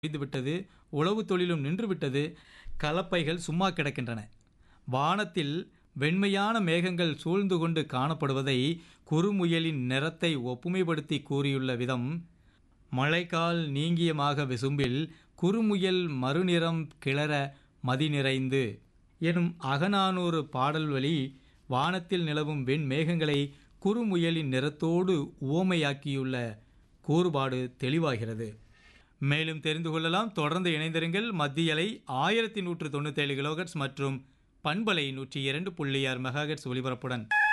முடிந்துவிட்டது உழவு தொழிலும் நின்றுவிட்டது கலப்பைகள் சும்மா கிடக்கின்றன வானத்தில் வெண்மையான மேகங்கள் சூழ்ந்து கொண்டு காணப்படுவதை குறுமுயலின் நிறத்தை ஒப்புமைப்படுத்தி கூறியுள்ள விதம் மழைக்கால் நீங்கியமாக விசும்பில் குறுமுயல் மறுநிறம் கிளற மதி நிறைந்து எனும் அகநானூறு பாடல் வழி வானத்தில் நிலவும் வெண்மேகங்களை குறுமுயலின் நிறத்தோடு உவமையாக்கியுள்ள கூறுபாடு தெளிவாகிறது மேலும் தெரிந்து கொள்ளலாம் தொடர்ந்து இணைந்திருங்கள் மத்தியலை ஆயிரத்தி நூற்று தொண்ணூத்தேழு கிலோகட்ஸ் மற்றும் பண்பலை நூற்றி இரண்டு புள்ளி ஆறு மெகாஹெட்ஸ் ஒலிபரப்புடன்